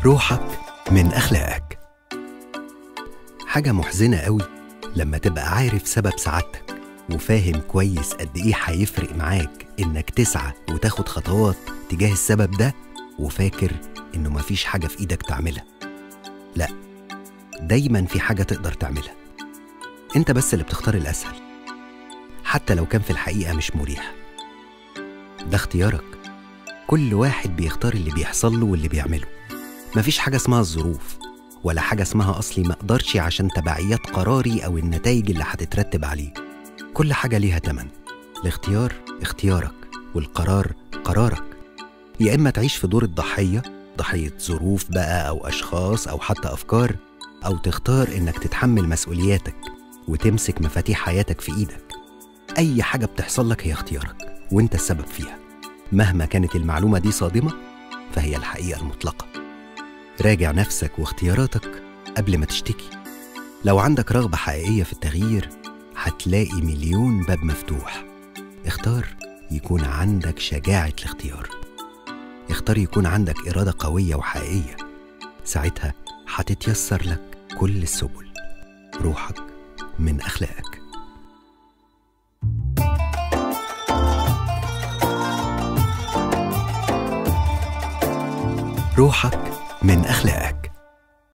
روحك من أخلاقك حاجة محزنة قوي لما تبقى عارف سبب سعادتك وفاهم كويس قد إيه هيفرق معاك إنك تسعى وتاخد خطوات تجاه السبب ده وفاكر إنه مفيش حاجة في إيدك تعملها لا دايما في حاجة تقدر تعملها أنت بس اللي بتختار الأسهل حتى لو كان في الحقيقة مش مريح ده اختيارك كل واحد بيختار اللي بيحصل له واللي بيعمله مفيش حاجة اسمها الظروف ولا حاجة اسمها أصلي ما أقدرش عشان تبعيات قراري أو النتائج اللي هتترتب عليه كل حاجة ليها تمن الاختيار اختيارك والقرار قرارك يا إما تعيش في دور الضحية ضحية ظروف بقى أو أشخاص أو حتى أفكار أو تختار إنك تتحمل مسؤولياتك وتمسك مفاتيح حياتك في إيدك أي حاجة بتحصل لك هي اختيارك وإنت السبب فيها مهما كانت المعلومة دي صادمة فهي الحقيقة المطلقة راجع نفسك واختياراتك قبل ما تشتكي لو عندك رغبة حقيقية في التغيير هتلاقي مليون باب مفتوح اختار يكون عندك شجاعة الاختيار اختار يكون عندك إرادة قوية وحقيقية ساعتها هتتيسر لك كل السبل روحك من أخلاقك روحك من أخلاقك